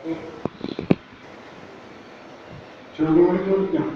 ചോദ്യം കൂടി ചോദിക്കാം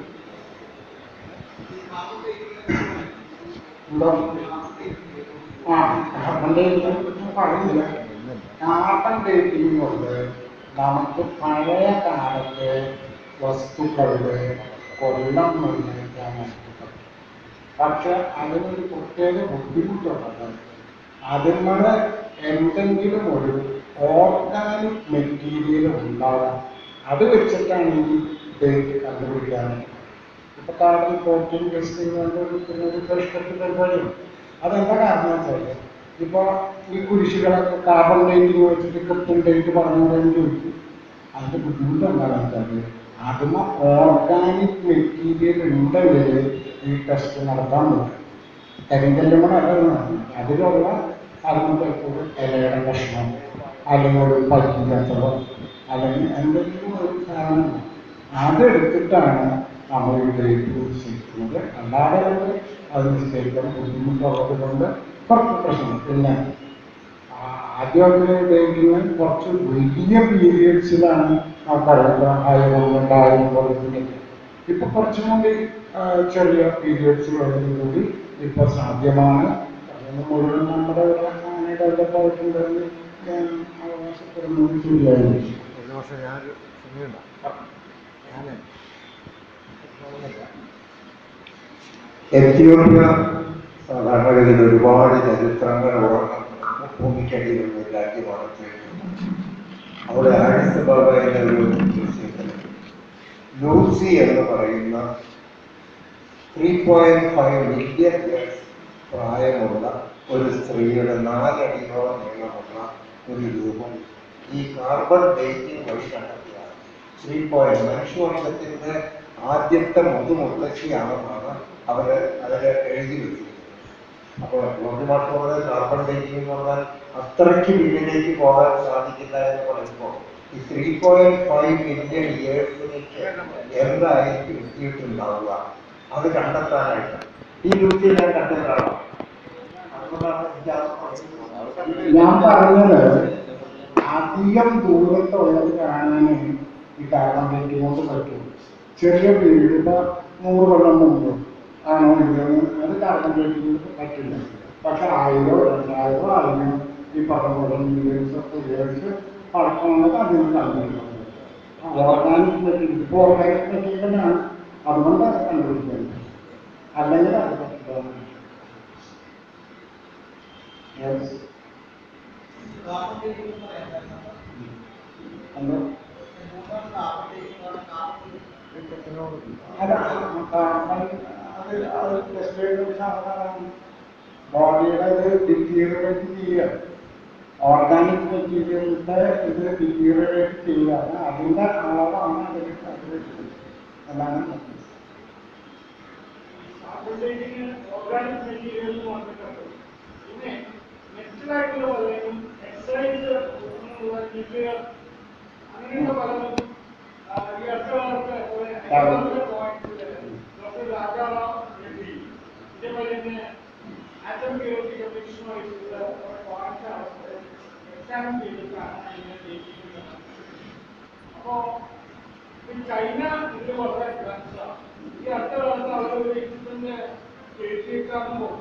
ഉണ്ടോ ആ കാർബൺ ഡേറ്റിംഗ് പറയുന്നില്ല കാർബൺ ഡേറ്റിംഗ് കൊണ്ട് നമുക്ക് പഴയ കാലത്തെ വസ്തുക്കളുടെ കൊല്ലം നിർണ്ണയിക്കാൻ നമുക്ക് പറ്റും പക്ഷെ അതിനൊരു പ്രത്യേക ബുദ്ധിമുട്ടുള്ളത് അതിന്മേലെ എന്തെങ്കിലും ഒരു ഓർഗാനിക് മെറ്റീരിയൽ ഉണ്ടാവാം അത് വെച്ചിട്ടാണ് ഈ ഡേറ്റ് കണ്ടുപിടിക്കാൻ ഇപ്പൊ കാർബൺ ഫോർട്ടീൻ ടെസ്റ്റിംഗ് കണ്ടുപിടിക്കുന്ന ഒരു പരിഷ്കൃത പരിപാടിയാണ് അതെന്താ കാരണം വെച്ചാൽ ഇപ്പൊ ഈ കുരിശുകളൊക്കെ കാർബൺ ഡേറ്റിംഗ് വെച്ചിട്ട് കൃത്യം ഡേറ്റ് പറഞ്ഞു പറയുന്നത് ചോദിക്കും അതിന്റെ ബുദ്ധിമുട്ട് എന്താണെന്ന് വെച്ചാൽ അതിന് ഓർഗാനിക് മെറ്റീരിയൽ ഉണ്ടെങ്കിൽ ഈ ടെസ്റ്റ് നടത്താൻ പറ്റും കരിങ്കല്ലും കൂടെ അതാണ് അതിലുള്ള അതിനകത്ത് ഒരു ഇലയുടെ കഷ്ണം അല്ലെങ്കിൽ ഒരു പറ്റിക്കാത്തതോ അല്ലെങ്കിൽ എന്തെങ്കിലും ഒരു സാധനം അതെടുത്തിട്ടാണ് നമ്മൾ ഈ ഡേറ്റ് നിശ്ചയിക്കുന്നത് അല്ലാതെ നമുക്ക് അത് നിശ്ചയിക്കാൻ ബുദ്ധിമുട്ടുള്ളത് കൊണ്ട് കുറച്ച് പ്രശ്നം പിന്നെ ആദ്യമൊക്കെ ഡേറ്റിന് കുറച്ച് വലിയ പീരിയഡ്സിലാണ് നമുക്കറിയാം ആയിരം രണ്ടായിരം കൊല്ലത്തിലേക്ക് ഇപ്പൊ കുറച്ചും കൂടി ആ, ചെറിയ പീരിയഡ്സുകളിൽ കൂടി ഇപ്പൊ സാധ്യമാണ് അതിന് മുഴുവൻ നമ്മുടെ ഒരു അങ്ങനെ ഡെവലപ്പ് ആയിട്ടുണ്ടെന്ന് ഞാൻ അവകാശപ്പെടുന്നത് ശരിയായിരിക്കും ഒരു പക്ഷേ ഞാനൊരു സമയമുണ്ടോ ഞാൻ എത്യോപ്യ സാധാരണഗതിയിൽ ഒരുപാട് ചരിത്രങ്ങളുള്ള ഭൂമിക്കടിയിലുള്ള ഒരു രാജ്യമാണ് എത്യോപ്യ. അവിടെ ആഡിസ് ബാബ എന്ന ഒരു വിഷയത്തിൽ ലൂസി എന്ന് പറയുന്ന three point five million years പ്രായമുള്ള ഒരു സ്ത്രീയുടെ നാലടിയോളം നീളമുള്ള ഒരു രൂപം ഈ കാർബൺ ഡേറ്റിംഗ് വഴി കണ്ടെത്തിയാണ് ത്രീ പോയിന്റ് മനുഷ്യവർഗത്തിന്റെ ആദ്യത്തെ മുതുമുത്തശ്ശിയാണെന്നാണ് അവര് അതില് എഴുതി വെച്ചിരിക്കുന്നത് അപ്പോൾ ഗോപി മാഷ് പറഞ്ഞത് കാർബൺ ഡേറ്റിംഗ് എന്ന് പറഞ്ഞാൽ അത്രയ്ക്ക് പിന്നിലേക്ക് പോകാൻ സാധിക്കില്ല എന്ന് പറയുമ്പോൾ ഈ ത്രീ പോയിന്റ് ഫൈവ് മില്യൺ ഇയേഴ്സിലേക്ക് എന്തായിരിക്കും എത്തിയിട്ടുണ്ടാവുക അത് കണ്ടെത്താനായിട്ട് ഈ ലൂസി ഞാൻ കണ്ടെത്താണോ അതുകൊണ്ടാണ് എനിക്ക് അത് പറയുന്നത്. ഞാൻ പറഞ്ഞത് അധികം ദൂരത്തുള്ളത് കാണാനേ ഈ കാർബൺ ഡേറ്റിംഗ് കൊണ്ട് പറ്റും ചെറിയ പീരീഡ് ഇപ്പൊ നൂറ് കൊല്ലം മുമ്പ് ആണോ ഇല്ലെന്ന് അത് കാർബൺ ഡേറ്റിംഗ് പറ്റില്ല പക്ഷെ ആയിരോ രണ്ടായിരോ ആയിരം ഈ പറഞ്ഞ പോലെ മില്യൻസ് ഓഫ് ഇയേഴ്സ് പഴക്കമുള്ളത് അതിന് കണ്ടുപിടിക്കുന്നത് ഓർഗാനിക് മെറ്റീരിയൽ ഇപ്പോൾ ഓർഗാനിക് മെറ്റീരിയലാണ് അതുകൊണ്ട് അത് കണ്ടുപിടിക്കുന്നത് അല്ലെങ്കിൽ അത് പറ്റില്ല Yes. എന്തോ അല്ല കാർബൺ അത് അത് ടെസ്റ്റ് ചെയ്യുന്ന സാധനമാണ് ബോഡിയുടെ ഇത് ഡിറ്റീറിയേറ്റ് ചെയ്യുക ഓർഗാനിക് മെറ്റീരിയലിന്റെ ഇത് ഡിറ്റീറിയേറ്റ് ചെയ്യുകയാണ് അതിന്റെ അളവാണ് അതിൽ കണ്ടുപിടിച്ചത് എന്നാണ് ഓർഗാനിക് മെറ്റീരിയൽ വന്നിട്ടുണ്ട് പിന്നെ നെക്സ്റ്റിലായിട്ടുള്ള പലരും എക്സൈസ് ന്യൂക്ലിയർ അങ്ങനെയുള്ള പലതും ആ, ഈ അടുത്ത കാലത്ത് ഒരു എക്കണോമിക് പോയിന്റിൽ ഡോക്ടർ രാജാറാം റെഡ്ഡി ഇതേപോലെ തന്നെ ആറ്റം തിയറി കമ്മീഷനുമായിട്ടുള്ള പോയിന്റ് എക്സാമിൻ ചെയ്തിട്ടാണ് അതിനെ ജയിച്ചിട്ടുള്ളത് അപ്പോ ഈ ചൈന ഇതിൽ വളരെ അഡ്വാൻസ്ഡാണ് ഈ അടുത്ത കാലത്ത് അവർ ഒരു ഇൻസിഡന്റ് എഴുതിയേക്കാകുമ്പോൾ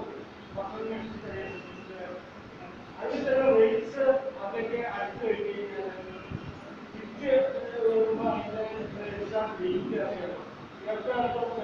അതിൽ ചില റേറ്റ്സ് അതൊക്കെ അടുത്ത് കഴിഞ്ഞാൽ തിരിച്ച് വരുമ്പോൾ അതിന്റെ എക്സാം ഡേറ്റ് അറിയണം ഈ അടുത്ത കാലത്ത്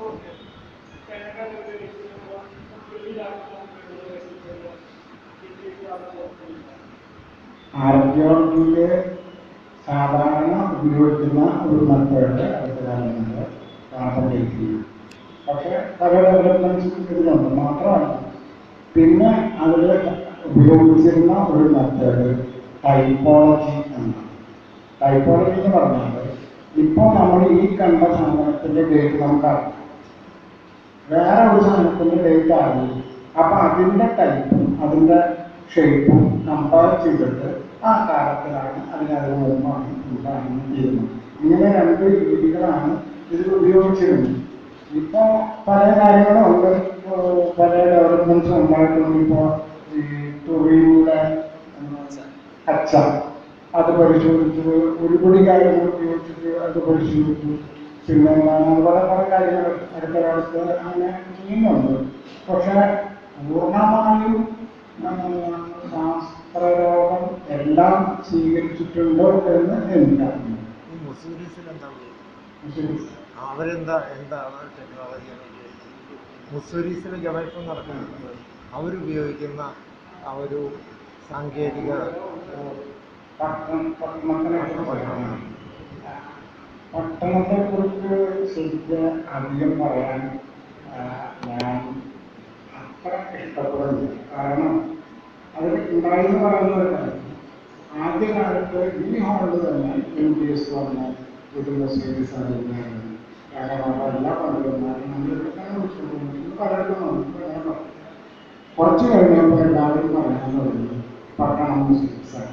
ആർക്കിയോളജിയില് സാധാരണ ഉപയോഗിക്കുന്ന ഒരു മെത്തേഡ് അടുത്ത കാലങ്ങളിൽ കാർബൺ ഡേറ്റിംഗ് പക്ഷെ പല ഡെവലപ്മെന്റ്സും ഇതിലുണ്ട് മാത്രമല്ല പിന്നെ അതിൽ ഉപയോഗിച്ചിരുന്ന ഒരു മെത്തേഡ് ടൈപ്പോളജി എന്നാണ് ടൈപ്പോളജി എന്ന് പറഞ്ഞാൽ ഇപ്പോൾ നമ്മൾ ഈ കണ്ട സാധനത്തിന്റെ ഡേറ്റ് നമുക്കറിയാം വേറെ ഒരു സാധനത്തിന്റെ ഡേറ്റ് അറിയില്ല അപ്പൊ അതിന്റെ ടൈപ്പും അതിന്റെ ഷേപ്പും കമ്പയർ ചെയ്തിട്ട് ആ കാലത്തിലാണ് അല്ലെങ്കിൽ അതിന് മുമ്പാണ് ഉണ്ടാകുന്ന തീരുമാനം ഇങ്ങനെ രണ്ട് രീതികളാണ് ഇതിൽ ഉപയോഗിച്ചിരുന്നത് ഇപ്പോ പല കാര്യങ്ങളും ഉണ്ട് ഇപ്പോ പല ഡെവലപ്മെന്റ്സ് ഉണ്ടായിട്ടുണ്ട് ഇപ്പോ ഈ തൊഴിലിന്റെ അച്ഛ അത് പരിശോധിച്ചു ഒരുപടി കാര്യങ്ങൾ ഉപയോഗിച്ചിട്ട് അത് പരിശോധിച്ചു പിന്നെ പല പല കാര്യങ്ങൾ അടുത്ത കാലത്ത് അങ്ങനെ ചെയ്യുന്നുണ്ട് പക്ഷെ പൂർണ്ണമായും ഉം, ശാസ്ത്രലോകം എല്ലാം സ്വീകരിച്ചിട്ടുണ്ടോ എന്ന് എനിക്കറിയില്ല ഈ മുസ്ലിംസിൽ എന്താ ശരി. അവരെന്താ എന്താണ് ടെക്നോളജി മുസ്ലിംസിൽ ഗവേഷണം നടക്കുന്നത് അവരുപയോഗിക്കുന്ന ആ ഒരു സാങ്കേതിക പട്ടണം പട്ടണത്തിനെ കുറിച്ച് പട്ടണത്തെ കുറിച്ച് ശരിക്ക് അധികം പറയാൻ ആ, ഞാൻ അത്ര ഇഷ്ടപ്പെടുന്നില്ല കാരണം അതിൽ ഉണ്ടായെന്ന് പറയുന്ന ഒരു കാര്യം ആദ്യകാലത്ത് ഈ ഹാളിൽ തന്നെ എം പി എസ് വന്ന് ഇതിൻ്റെ സീരീസ് അറിയുന്നതായിരുന്നു കാരണം എല്ലാ പണ്ഡിതന്മാരും നമ്മളിവിടെ വിളിച്ചുകൊണ്ടിരുന്നു പലർക്കും നമുക്ക് വേണം കുറച്ച് കഴിഞ്ഞപ്പോൾ എല്ലാവരും പറയാൻ തുടങ്ങി പട്ടണം മുസ്ലിംസാണ്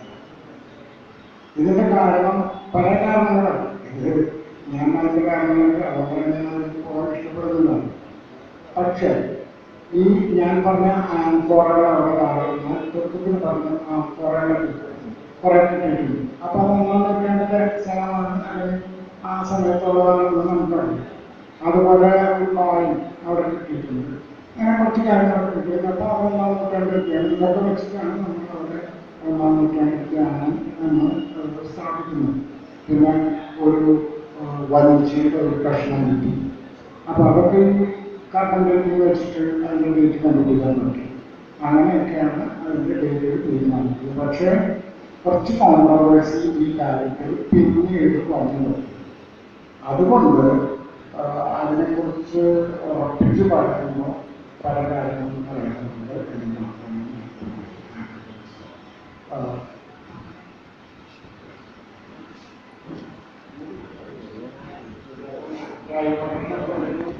ഇതിന്റെ കാരണം പല കാരണങ്ങളാണ് ഇത് ഞാൻ അതിന്റെ കാരണങ്ങൾക്ക് അതുപോലെ പോകാൻ ഇഷ്ടപ്പെടുന്നതാണ് പക്ഷേ ഈ ഞാൻ പറഞ്ഞ ആൻഫോറകൾ അവിടെ കാണുന്ന ചെറുപ്പത്തിൽ പറഞ്ഞ ആൻഫോറകളെ കുറെ കിട്ടിയിട്ടുണ്ട് അപ്പൊ അത് ഒന്നാം നൂറ്റാണ്ടിന്റെ സ്ഥലമാണ് അല്ലെങ്കിൽ ആ സമയത്തുള്ളതാണെന്ന് നമുക്കറിയാം അതുപോലെ ഒരു കോയിൻ അവിടെ കിട്ടിയിട്ടുണ്ട് അങ്ങനെ കുറച്ച് കാര്യങ്ങളൊക്കെ കിട്ടിയിട്ടുണ്ട് അപ്പൊ അത് ഒന്നാം നൂറ്റാണ്ടിലൊക്കെയാണ് ഇതൊക്കെ വെച്ചിട്ടാണ് നമ്മൾ അവിടെ ഒന്നാം നൂറ്റാണ്ടിലൊക്കെയാണ് എന്ന് സ്ഥാപിക്കുന്നത് പിന്നെ ഒരു വഞ്ചിയുടെ ഒരു കഷ്ണം കിട്ടി അപ്പൊ അതൊക്കെ ഈ കാർട്ടൺ ഡേറ്റിൽ വെച്ചിട്ട് അതിന്റെ ഡേറ്റ് കണ്ടുപിടിക്കാൻ പറ്റും അങ്ങനെയൊക്കെയാണ് അതിന്റെ ഡേറ്റ് തീരുമാനിക്കുന്നത് പക്ഷേ കുറച്ച് കോൺട്രവേഴ്സി ഈ കാര്യത്തിൽ പിന്നീട് വന്നു അതുകൊണ്ട് ആ, അതിനെക്കുറിച്ച് ഉറപ്പിച്ച് പറയുമ്പോൾ പല കാര്യങ്ങളും പറയുന്നുണ്ട് എന്ന് മാത്രമേ ഞാൻ ആ, ഡ്രൈവറിനെ